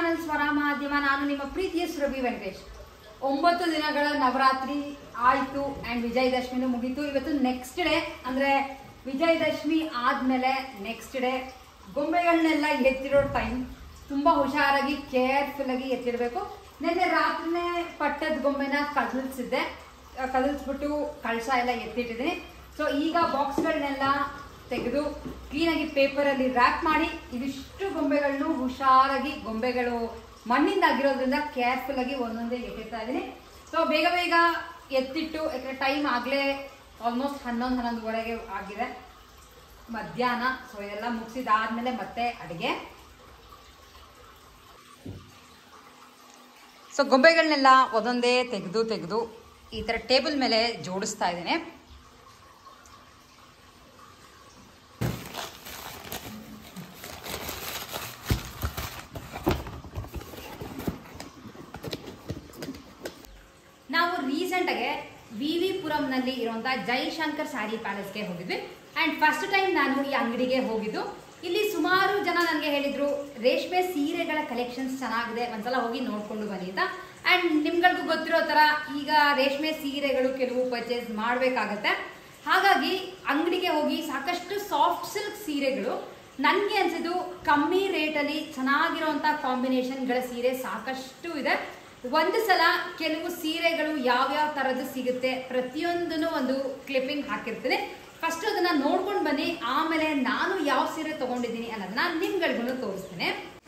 channel ಸ್ವರ ಮಾಧ್ಯಮ ನಾನು ನಿಮ್ಮ ಪ್ರೀತಿಯ ಸುರಭಿ ವೆಂಕಟೇಶ್ ಒಂಬತ್ತು ದಿನಗಳ ನವರಾತ್ರಿ ಆಯ್ತು ಅಂಡ್ ವಿಜಯದಶಮಿನೂ ಮುಗೀತು ಇವತ್ತು ನೆಕ್ಸ್ಟ್ ಡೇ ಅಂದ್ರೆ ವಿಜಯದಶಮಿ ಆದ್ಮೇಲೆ ನೆಕ್ಸ್ಟ್ ಡೇ ಗೊಂಬೆಗಳನ್ನೆಲ್ಲ ಎತ್ತಿರೋ ಟೈಮ್ ತುಂಬಾ ಹುಷಾರಾಗಿ ಕೇರ್ಫುಲ್ ಆಗಿ ಎತ್ತಿಡಬೇಕು ನಿನ್ನೆ ರಾತ್ರಿನೇ ಪಟ್ಟದ ಗೊಂಬೆನ ಕದಲ್ಸಿದ್ದೆ ಕದಲ್ಸ್ಬಿಟ್ಟು ಕಳಸ ಎಲ್ಲ ಎತ್ತಿಟ್ಟಿದ್ದೀನಿ ಸೊ ಈಗ ಬಾಕ್ಸ್ಗಳನ್ನೆಲ್ಲ ತೆಗೆದು ಕ್ಲೀನಾಗಿ ಪೇಪರಲ್ಲಿ ರ್ಯಾಪ್ ಮಾಡಿ ಇವಿಷ್ಟು ಗೊಂಬೆಗಳನ್ನು ಹುಷಾರಾಗಿ ಗೊಂಬೆಗಳು ಮಣ್ಣಿಂದ ಆಗಿರೋದ್ರಿಂದ ಕೇರ್ಫುಲ್ ಆಗಿ ಒಂದೊಂದೇ ಎತ್ತಿರ್ತಾ ಇದ್ದೀನಿ ಸೊ ಬೇಗ ಬೇಗ ಎತ್ತಿಟ್ಟು ಯಾಕಂದ್ರೆ ಟೈಮ್ ಆಗಲೇ ಆಲ್ಮೋಸ್ಟ್ ಹನ್ನೊಂದು ಹನ್ನೊಂದುವರೆಗೆ ಆಗಿದೆ ಮಧ್ಯಾಹ್ನ ಸೊ ಇದೆಲ್ಲ ಮುಗಿಸಿದಾದ್ಮೇಲೆ ಮತ್ತೆ ಅಡುಗೆ ಸೊ ಗೊಂಬೆಗಳನ್ನೆಲ್ಲ ಒಂದೊಂದೇ ತೆಗೆದು ತೆಗೆದು ಈ ಥರ ಟೇಬಲ್ ಮೇಲೆ ಜೋಡಿಸ್ತಾ ಇದ್ದೇನೆ ನಾವು ರೀಸೆಂಟಾಗೆ ವಿ ವಿ ಪುರಂನಲ್ಲಿ ಇರುವಂಥ ಜೈಶಂಕರ್ ಸ್ಯಾರಿ ಪ್ಯಾಲೇಸ್ಗೆ ಹೋಗಿದ್ವಿ ಆ್ಯಂಡ್ ಫಸ್ಟ್ ಟೈಮ್ ನಾನು ಈ ಅಂಗಡಿಗೆ ಹೋಗಿದ್ದು ಇಲ್ಲಿ ಸುಮಾರು ಜನ ನನಗೆ ಹೇಳಿದ್ರು ರೇಷ್ಮೆ ಸೀರೆಗಳ ಕಲೆಕ್ಷನ್ಸ್ ಚೆನ್ನಾಗಿದೆ ಒಂದ್ಸಲ ಹೋಗಿ ನೋಡ್ಕೊಂಡು ಬನ್ನಿ ಅಂತ ಆ್ಯಂಡ್ ನಿಮ್ಗಳಿಗೂ ಗೊತ್ತಿರೋ ಥರ ಈಗ ರೇಷ್ಮೆ ಸೀರೆಗಳು ಕೆಲವು ಪರ್ಚೇಸ್ ಮಾಡಬೇಕಾಗತ್ತೆ ಹಾಗಾಗಿ ಅಂಗಡಿಗೆ ಹೋಗಿ ಸಾಕಷ್ಟು ಸಾಫ್ಟ್ ಸಿಲ್ಕ್ ಸೀರೆಗಳು ನನಗೆ ಅನ್ಸಿದ್ದು ಕಮ್ಮಿ ರೇಟಲ್ಲಿ ಚೆನ್ನಾಗಿರುವಂಥ ಕಾಂಬಿನೇಷನ್ಗಳ ಸೀರೆ ಸಾಕಷ್ಟು ಇದೆ ಒಂದು ಸಲ ಕೆಲವು ಸೀರೆಗಳು ಯಾವ್ಯಾವ ಥರದ್ದು ಸಿಗುತ್ತೆ ಪ್ರತಿಯೊಂದನ್ನು ಒಂದು ಕ್ಲಿಪ್ಪಿಂಗ್ ಹಾಕಿರ್ತೀನಿ ಫಸ್ಟ್ ಅದನ್ನ ನೋಡ್ಕೊಂಡು ಬನ್ನಿ ಆಮೇಲೆ ನಾನು ಯಾವ ಸೀರೆ ತಗೊಂಡಿದ್ದೀನಿ ಅನ್ನೋದನ್ನ ನಿಮ್ಗಳಿಗೂ ತೋರಿಸ್ತೇನೆ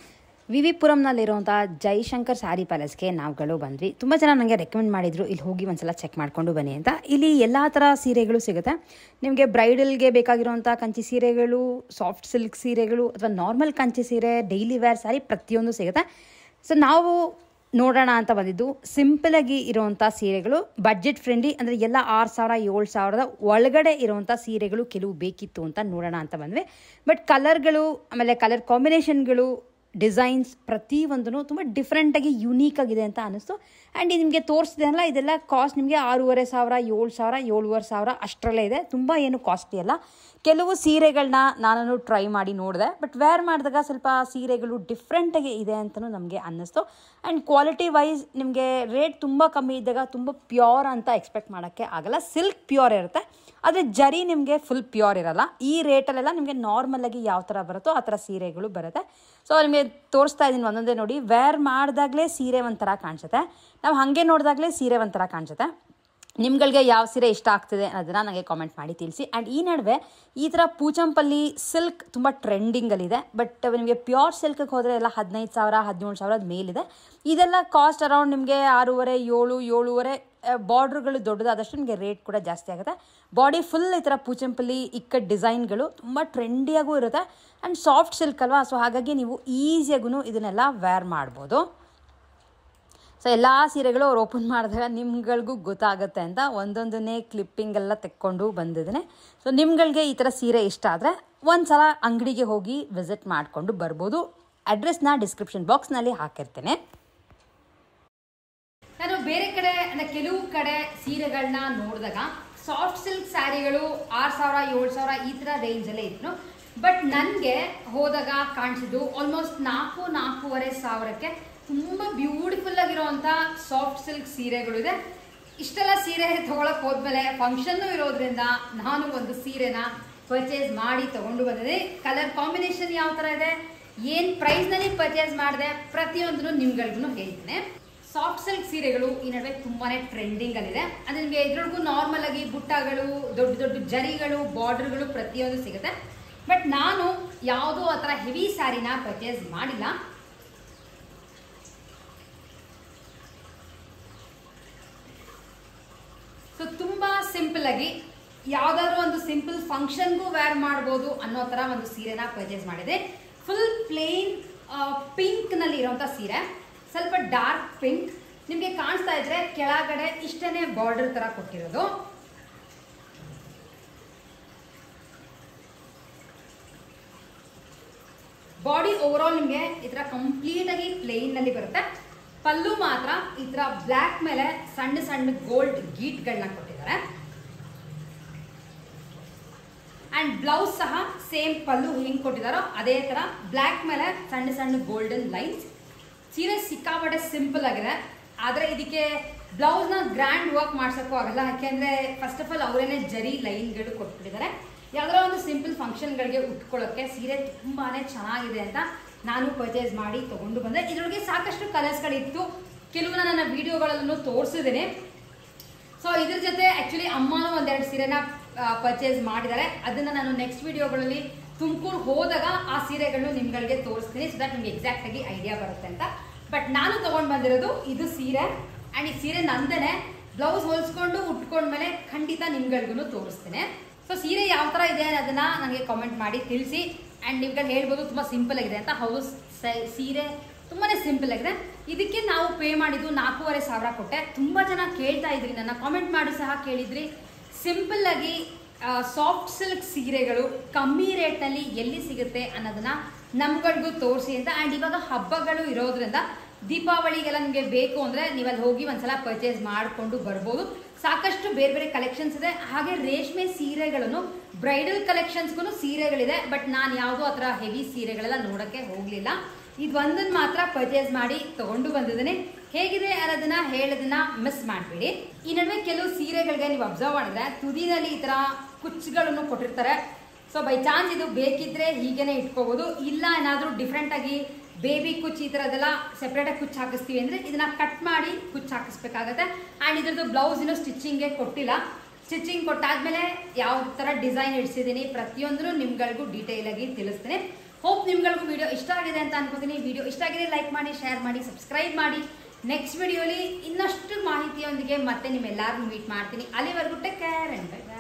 ವಿ ವಿ ಪುರಂನಲ್ಲಿರುವಂಥ ಜೈಶಂಕರ್ ಸ್ಯಾರಿ ಪ್ಯಾಲೇಸ್ಗೆ ನಾವುಗಳು ಬಂದ್ವಿ ತುಂಬ ಜನ ನನಗೆ ರೆಕಮೆಂಡ್ ಮಾಡಿದ್ರು ಇಲ್ಲಿ ಹೋಗಿ ಒಂದ್ಸಲ ಚೆಕ್ ಮಾಡ್ಕೊಂಡು ಬನ್ನಿ ಅಂತ ಇಲ್ಲಿ ಎಲ್ಲ ಥರ ಸೀರೆಗಳು ಸಿಗುತ್ತೆ ನಿಮಗೆ ಬ್ರೈಡಲ್ಗೆ ಬೇಕಾಗಿರುವಂಥ ಕಂಚಿ ಸೀರೆಗಳು ಸಾಫ್ಟ್ ಸಿಲ್ಕ್ ಸೀರೆಗಳು ಅಥವಾ ನಾರ್ಮಲ್ ಕಂಚಿ ಸೀರೆ ಡೈಲಿ ವೇರ್ ಸ್ಯಾರಿ ಪ್ರತಿಯೊಂದು ಸಿಗುತ್ತೆ ಸೊ ನಾವು ನೋಡೋಣ ಅಂತ ಬಂದಿದ್ದು ಸಿಂಪಲಾಗಿ ಇರುವಂಥ ಸೀರೆಗಳು ಬಡ್ಜೆಟ್ ಫ್ರೆಂಡ್ಲಿ ಅಂದರೆ ಎಲ್ಲ ಆರು ಸಾವಿರ ಏಳು ಸಾವಿರದ ಒಳಗಡೆ ಇರುವಂಥ ಸೀರೆಗಳು ಕೆಲವು ಬೇಕಿತ್ತು ಅಂತ ನೋಡೋಣ ಅಂತ ಬಂದ್ವಿ ಬಟ್ ಕಲರ್ಗಳು ಆಮೇಲೆ ಕಲರ್ ಕಾಂಬಿನೇಷನ್ಗಳು ಡಿಸೈನ್ಸ್ ಪ್ರತಿಯೊಂದೂ ತುಂಬ ಡಿಫ್ರೆಂಟಾಗಿ ಯುನೀಕ್ ಆಗಿದೆ ಅಂತ ಅನ್ನಿಸ್ತು ಆ್ಯಂಡ್ ನಿಮಗೆ ತೋರಿಸಿದೆನಲ್ಲ ಇದೆಲ್ಲ ಕಾಸ್ಟ್ ನಿಮಗೆ ಆರೂವರೆ ಸಾವಿರ ಏಳು ಸಾವಿರ ಏಳುವರೆ ಸಾವಿರ ಅಷ್ಟರಲ್ಲೇ ಇದೆ ತುಂಬ ಏನು ಕಾಸ್ಟ್ಲಿ ಅಲ್ಲ ಕೆಲವು ಸೀರೆಗಳನ್ನ ನಾನು ಟ್ರೈ ಮಾಡಿ ನೋಡಿದೆ ಬಟ್ ವೇರ್ ಮಾಡಿದಾಗ ಸ್ವಲ್ಪ ಸೀರೆಗಳು ಡಿಫ್ರೆಂಟಾಗಿ ಇದೆ ಅಂತಲೂ ನಮಗೆ ಅನ್ನಿಸ್ತು ಆ್ಯಂಡ್ ಕ್ವಾಲಿಟಿ ವೈಸ್ ನಿಮಗೆ ರೇಟ್ ತುಂಬ ಕಮ್ಮಿ ಇದ್ದಾಗ ತುಂಬ ಪ್ಯೂರ್ ಅಂತ ಎಕ್ಸ್ಪೆಕ್ಟ್ ಮಾಡೋಕ್ಕೆ ಆಗಲ್ಲ ಸಿಲ್ಕ್ ಪ್ಯೂರ್ ಇರುತ್ತೆ ಆದರೆ ಜರಿ ನಿಮಗೆ ಫುಲ್ ಪ್ಯೂರ್ ಇರಲ್ಲ ಈ ರೇಟಲ್ಲೆಲ್ಲ ನಿಮಗೆ ನಾರ್ಮಲಾಗಿ ಯಾವ ಥರ ಬರುತ್ತೋ ಆ ಥರ ಸೀರೆಗಳು ಬರುತ್ತೆ ಸೊ ನಿಮಗೆ ತೋರಿಸ್ತಾ ಇದ್ದೀನಿ ಒಂದೊಂದೇ ನೋಡಿ ವೇರ್ ಮಾಡಿದಾಗಲೇ ಸೀರೆ ಒಂಥರ ಕಾಣಿಸುತ್ತೆ ನಾವು ಹಾಗೆ ನೋಡಿದಾಗಲೇ ಸೀರೆ ಒಂಥರ ಕಾಣಿಸುತ್ತೆ ನಿಮ್ಗಳಿಗೆ ಯಾವ ಸೀರೆ ಇಷ್ಟ ಆಗ್ತಿದೆ ಅನ್ನೋದನ್ನು ನನಗೆ ಕಾಮೆಂಟ್ ಮಾಡಿ ತಿಳಿಸಿ ಆ್ಯಂಡ್ ಈ ನಡುವೆ ಈ ಥರ ಪೂಚಂಪಲ್ಲಿ ಸಿಲ್ಕ್ ತುಂಬ ಟ್ರೆಂಡಿಂಗಲ್ಲಿದೆ ಬಟ್ ನಿಮಗೆ ಪ್ಯೂರ್ ಸಿಲ್ಕ್ಗೆ ಹೋದರೆ ಎಲ್ಲ ಹದಿನೈದು ಸಾವಿರ ಹದಿನೇಳು ಸಾವಿರದ ಮೇಲಿದೆ ಇದೆಲ್ಲ ಕಾಸ್ಟ್ ಅರೌಂಡ್ ನಿಮಗೆ ಆರೂವರೆ ಏಳು ಏಳುವರೆ ಬಾರ್ಡ್ರ್ಗಳು ದೊಡ್ಡದಾದಷ್ಟು ನಿಮಗೆ ರೇಟ್ ಕೂಡ ಜಾಸ್ತಿ ಆಗುತ್ತೆ ಬಾಡಿ ಫುಲ್ ಈ ಥರ ಪೂಚಂಪಲ್ಲಿ ಇಕ್ಕಟ್ ಡಿಸೈನ್ಗಳು ತುಂಬ ಟ್ರೆಂಡಿಯಾಗೂ ಇರುತ್ತೆ ಆ್ಯಂಡ್ ಸಾಫ್ಟ್ ಸಿಲ್ಕ್ ಅಲ್ವಾ ಸೊ ಹಾಗಾಗಿ ನೀವು ಈಸಿಯಾಗೂ ಇದನ್ನೆಲ್ಲ ವೇರ್ ಮಾಡ್ಬೋದು ಸೊ ಎಲ್ಲ ಸೀರೆಗಳು ಅವ್ರು ಓಪನ್ ಮಾಡಿದಾಗ ನಿಮ್ಗಳಿಗೂ ಗೊತ್ತಾಗುತ್ತೆ ಅಂತ ಒಂದೊಂದನ್ನೇ ಕ್ಲಿಪ್ಪಿಂಗ್ ಎಲ್ಲ ತೆಕ್ಕೊಂಡು ಬಂದಿದ್ದೇನೆ ಸೊ ನಿಮ್ಗಳಿಗೆ ಈ ಥರ ಸೀರೆ ಇಷ್ಟ ಆದರೆ ಒಂದು ಸಲ ಅಂಗಡಿಗೆ ಹೋಗಿ ವಿಸಿಟ್ ಮಾಡಿಕೊಂಡು ಬರ್ಬೋದು ಅಡ್ರೆಸ್ನ ಡಿಸ್ಕ್ರಿಪ್ಷನ್ ಬಾಕ್ಸ್ನಲ್ಲಿ ಹಾಕಿರ್ತೇನೆ ನಾನು ಬೇರೆ ಕಡೆ ಅಂದ್ರೆ ಕೆಲವು ಕಡೆ ಸೀರೆಗಳನ್ನ ನೋಡಿದಾಗ ಸಾಫ್ಟ್ ಸಿಲ್ಕ್ ಸ್ಯಾರಿಗಳು ಆರು ಸಾವಿರ ಏಳು ಸಾವಿರ ಈ ಥರ ರೇಂಜಲ್ಲೇ ಇತ್ತು ಬಟ್ ನನಗೆ ಹೋದಾಗ ಕಾಣಿಸಿದ್ದು ಆಲ್ಮೋಸ್ಟ್ ನಾಲ್ಕು ನಾಲ್ಕೂವರೆ ಸಾವಿರಕ್ಕೆ ತುಂಬ ಬ್ಯೂಟಿಫುಲ್ ಆಗಿರುವಂಥ ಸಾಫ್ಟ್ ಸಿಲ್ಕ್ ಸೀರೆಗಳು ಇದೆ ಇಷ್ಟೆಲ್ಲ ಸೀರೆ ತಗೊಳಕ್ ಹೋದ್ಮೇಲೆ ಫಂಕ್ಷನ್ನು ಇರೋದ್ರಿಂದ ನಾನು ಒಂದು ಸೀರೆನ ಪರ್ಚೇಸ್ ಮಾಡಿ ತಗೊಂಡು ಬಂದಿದೆ ಕಲರ್ ಕಾಂಬಿನೇಷನ್ ಯಾವ ಥರ ಇದೆ ಏನು ಪ್ರೈಸ್ನಲ್ಲಿ ಪರ್ಚೇಸ್ ಮಾಡಿದೆ ಪ್ರತಿಯೊಂದನ್ನು ನಿಮ್ಗಳಿಗೂ ಹೇಳ್ತೇನೆ ಸಾಫ್ಟ್ ಸಿಲ್ಕ್ ಸೀರೆಗಳು ಈ ನಡುವೆ ತುಂಬಾನೇ ಟ್ರೆಂಡಿಂಗ್ ಅಲ್ಲಿದೆ ಅಂದ್ರೆ ನಿಮಗೆ ಇದ್ರೊಳಗೂ ನಾರ್ಮಲ್ ಆಗಿ ಬುಟ್ಟಗಳು ದೊಡ್ಡ ದೊಡ್ಡ ಜರಿಗಳು ಬಾರ್ಡರ್ಗಳು ಪ್ರತಿಯೊಂದು ಸಿಗುತ್ತೆ ಬಟ್ ನಾನು ಯಾವುದೋ ಆ ಥರ ಹೆವಿ ಸ್ಯಾರಿನ ಪರ್ಚೇಸ್ ಮಾಡಿಲ್ಲ ಸೊ ತುಂಬಾ ಸಿಂಪಲ್ ಆಗಿ ಯಾವ್ದಾದ್ರು ಒಂದು ಸಿಂಪಲ್ ಫಂಕ್ಷನ್ಗೂ ವೇರ್ ಮಾಡ್ಬೋದು ಅನ್ನೋ ತರ ಒಂದು ಸೀರೆನ ಪರ್ಚೇಸ್ ಮಾಡಿದೆ ಫುಲ್ ಪ್ಲೇನ್ ಪಿಂಕ್ ನಲ್ಲಿ ಇರುವಂತ ಸೀರೆ ಸ್ವಲ್ಪ ಡಾರ್ಕ್ ಪಿಂಕ್ ನಿಮಗೆ ಕಾಣಿಸ್ತಾ ಇದ್ರೆ ಕೆಳಗಡೆ ಇಷ್ಟನೇ ಬಾರ್ಡರ್ ತರ ಕೊಟ್ಟಿರೋದು ಬಾಡಿ ಓವರ್ ಆಲ್ ನಿಮಗೆ ಈ ತರ ಕಂಪ್ಲೀಟ್ ಆಗಿ ಪ್ಲೇನ್ ನಲ್ಲಿ ಬರುತ್ತೆ ಪಲ್ಲು ಮಾತ್ರ ಈ ತರ ಬ್ಲ್ಯಾಕ್ ಮೇಲೆ ಸಣ್ಣ ಸಣ್ಣ ಗೋಲ್ಡ್ ಗೀಟ್ಗಳನ್ನ ಕೊಟ್ಟಿದ್ದಾರೆ ಅಂಡ್ ಬ್ಲೌಸ್ ಸಹ ಸೇಮ್ ಪಲ್ಲು ಹಿಂಗ್ ಕೊಟ್ಟಿದಾರೋ ಅದೇ ತರ ಬ್ಲ್ಯಾಕ್ ಮೇಲೆ ಸಣ್ಣ ಸಣ್ಣ ಗೋಲ್ಡನ್ ಲೈನ್ಸ್ ಸೀರೆ ಸಿಕ್ಕಾಪಟ್ಟೆ ಸಿಂಪಲ್ ಆಗಿದೆ ಆದರೆ ಇದಕ್ಕೆ ಬ್ಲೌಸ್ನ ಗ್ರ್ಯಾಂಡ್ ವರ್ಕ್ ಮಾಡ್ಸೋಕ್ಕೂ ಆಗಲ್ಲ ಯಾಕೆಂದರೆ ಫಸ್ಟ್ ಆಫ್ ಆಲ್ ಅವರೇನೆ ಜರಿ ಲೈನ್ಗಳು ಕೊಟ್ಬಿಟ್ಟಿದ್ದಾರೆ ಯಾವ್ದಾರ ಒಂದು ಸಿಂಪಲ್ ಫಂಕ್ಷನ್ಗಳಿಗೆ ಉಟ್ಕೊಳ್ಳೋಕ್ಕೆ ಸೀರೆ ತುಂಬಾ ಚೆನ್ನಾಗಿದೆ ಅಂತ ನಾನು ಪರ್ಚೇಸ್ ಮಾಡಿ ತೊಗೊಂಡು ಬಂದೆ ಇದರೊಳಗೆ ಸಾಕಷ್ಟು ಕಲರ್ಸ್ಗಳಿತ್ತು ಕೆಲವನ್ನ ನನ್ನ ವಿಡಿಯೋಗಳಲ್ಲೂ ತೋರಿಸಿದ್ದೀನಿ ಸೊ ಇದ್ರ ಜೊತೆ ಆ್ಯಕ್ಚುಲಿ ಅಮ್ಮನೂ ಒಂದೆರಡು ಸೀರೆನ ಪರ್ಚೇಸ್ ಮಾಡಿದ್ದಾರೆ ಅದನ್ನು ನಾನು ನೆಕ್ಸ್ಟ್ ವಿಡಿಯೋಗಳಲ್ಲಿ ತುಮಕೂರು ಹೋದಾಗ ಆ ಸೀರೆಗಳನ್ನು ನಿಮ್ಗಳಿಗೆ ತೋರಿಸ್ತೀನಿ ಸೊ ದಟ್ ನಿಮ್ಗೆ ಎಕ್ಸಾಕ್ಟ್ ಆಗಿ ಐಡಿಯಾ ಬರುತ್ತೆ ಅಂತ ಬಟ್ ನಾನು ತೊಗೊಂಡು ಬಂದಿರೋದು ಇದು ಸೀರೆ ಆ್ಯಂಡ್ ಈ ಸೀರೆ ನಂದೇನೆ ಬ್ಲೌಸ್ ಹೊಲ್ಸ್ಕೊಂಡು ಉಟ್ಕೊಂಡ್ಮೇಲೆ ಖಂಡಿತ ನಿಮ್ಗಳಿಗೂ ತೋರಿಸ್ತೀನಿ ಸೊ ಸೀರೆ ಯಾವ ಥರ ಇದೆ ಅನ್ನೋದನ್ನ ನನಗೆ ಕಾಮೆಂಟ್ ಮಾಡಿ ತಿಳಿಸಿ ಆ್ಯಂಡ್ ನಿಮ್ಗಳು ಹೇಳ್ಬೋದು ತುಂಬ ಸಿಂಪಲ್ ಆಗಿದೆ ಅಂತ ಹೌದು ಸೈ- ಸೀರೆ ತುಂಬಾ ಸಿಂಪಲ್ ಆಗಿದೆ ಇದಕ್ಕೆ ನಾವು ಪೇ ಮಾಡಿದ್ದು ನಾಲ್ಕೂವರೆ ಸಾವಿರ ಕೊಟ್ಟೆ ತುಂಬ ಜನ ಕೇಳ್ತಾ ಇದ್ರಿ ನನ್ನ ಕಾಮೆಂಟ್ ಮಾಡಿ ಸಹ ಕೇಳಿದ್ರಿ ಸಿಂಪಲ್ ಆಗಿ ಸಾಫ್ಟ್ ಸಿಲ್ಕ್ ಸೀರೆಗಳು ಕಮ್ಮಿ ರೇಟ್ನಲ್ಲಿ ಎಲ್ಲಿ ಸಿಗುತ್ತೆ ಅನ್ನೋದನ್ನ ನಮ್ಗಳಿಗೂ ತೋರಿಸಿ ಅಂತ ಆ್ಯಂಡ್ ಇವಾಗ ಹಬ್ಬಗಳು ಇರೋದ್ರಿಂದ ದೀಪಾವಳಿಗೆಲ್ಲ ನಿಮಗೆ ಬೇಕು ಅಂದರೆ ನೀವು ಅಲ್ಲಿ ಹೋಗಿ ಒಂದ್ಸಲ ಪರ್ಚೇಸ್ ಮಾಡಿಕೊಂಡು ಬರ್ಬೋದು ಸಾಕಷ್ಟು ಬೇರೆ ಬೇರೆ ಕಲೆಕ್ಷನ್ಸ್ ಇದೆ ಹಾಗೆ ರೇಷ್ಮೆ ಸೀರೆಗಳನ್ನು ಬ್ರೈಡಲ್ ಕಲೆಕ್ಷನ್ಸ್ಗೂ ಸೀರೆಗಳಿದೆ ಬಟ್ ನಾನು ಯಾವುದೋ ಆ ಥರ ಹೆವಿ ಸೀರೆಗಳೆಲ್ಲ ನೋಡೋಕ್ಕೆ ಹೋಗಲಿಲ್ಲ ಇದು ಒಂದನ್ನು ಮಾತ್ರ ಪರ್ಚೇಸ್ ಮಾಡಿ ತಗೊಂಡು ಬಂದಿದ್ದೀನಿ ಹೇಗಿದೆ ಅನ್ನೋದನ್ನ ಹೇಳೋದನ್ನ ಮಿಸ್ ಮಾಡಬೇಡಿ ಈ ನಡುವೆ ಕೆಲವು ಸೀರೆಗಳಿಗೆ ನೀವು ಅಬ್ಸರ್ವ್ ಮಾಡಿದ್ರೆ ತುದಿನಲ್ಲಿ ಈ ಥರ ಕುಚ್ಚುಗಳನ್ನು ಕೊಟ್ಟಿರ್ತಾರೆ ಸೊ ಬೈ ಚಾನ್ಸ್ ಇದು ಬೇಕಿದ್ರೆ ಹೀಗೇನೆ ಇಟ್ಕೋಬಹುದು ಇಲ್ಲ ಏನಾದರೂ ಡಿಫ್ರೆಂಟ್ ಆಗಿ ಬೇಬಿ ಕುಚ್ಚು ಈ ಥರದ್ದೆಲ್ಲ ಸೆಪ್ರೇಟಾಗಿ ಕುಚ್ಚು ಹಾಕಿಸ್ತೀವಿ ಅಂದರೆ ಇದನ್ನ ಕಟ್ ಮಾಡಿ ಕುಚ್ಚು ಹಾಕಿಸ್ಬೇಕಾಗತ್ತೆ ಆ್ಯಂಡ್ ಇದ್ರದ್ದು ಬ್ಲೌಸ್ ಇನ್ನೂ ಸ್ಟಿಚಿಂಗ್ಗೆ ಕೊಟ್ಟಿಲ್ಲ ಸ್ಟಿಚಿಂಗ್ ಕೊಟ್ಟಾದ್ಮೇಲೆ ಯಾವ ಥರ ಡಿಸೈನ್ ಇಡಿಸಿದ್ದೀನಿ ಪ್ರತಿಯೊಂದನ್ನು ನಿಮ್ಗಳಿಗೂ ಡೀಟೇಲ್ ಆಗಿ ತಿಳಿಸ್ತೀನಿ ಹೋಪ್ ನಿಮ್ಗಳಿಗೂ ವಿಡಿಯೋ ಇಷ್ಟ ಆಗಿದೆ ಅಂತ ಅನ್ಕೋತೀನಿ ವಿಡಿಯೋ ಇಷ್ಟ ಆಗಿದೆ ಲೈಕ್ ಮಾಡಿ ಶೇರ್ ಮಾಡಿ ಸಬ್ಸ್ಕ್ರೈಬ್ ಮಾಡಿ ನೆಕ್ಸ್ಟ್ ವಿಡಿಯೋಲಿ ಇನ್ನಷ್ಟು ಮಾಹಿತಿಯೊಂದಿಗೆ ಮತ್ತೆ ನಿಮ್ಮೆಲ್ಲರನ್ನೂ ಮೀಟ್ ಮಾಡ್ತೀನಿ ಅಲ್ಲಿವರೆಗೂ ಟೇಕ್ ಕೇರ್ ಅಂಡ್ ಬೈ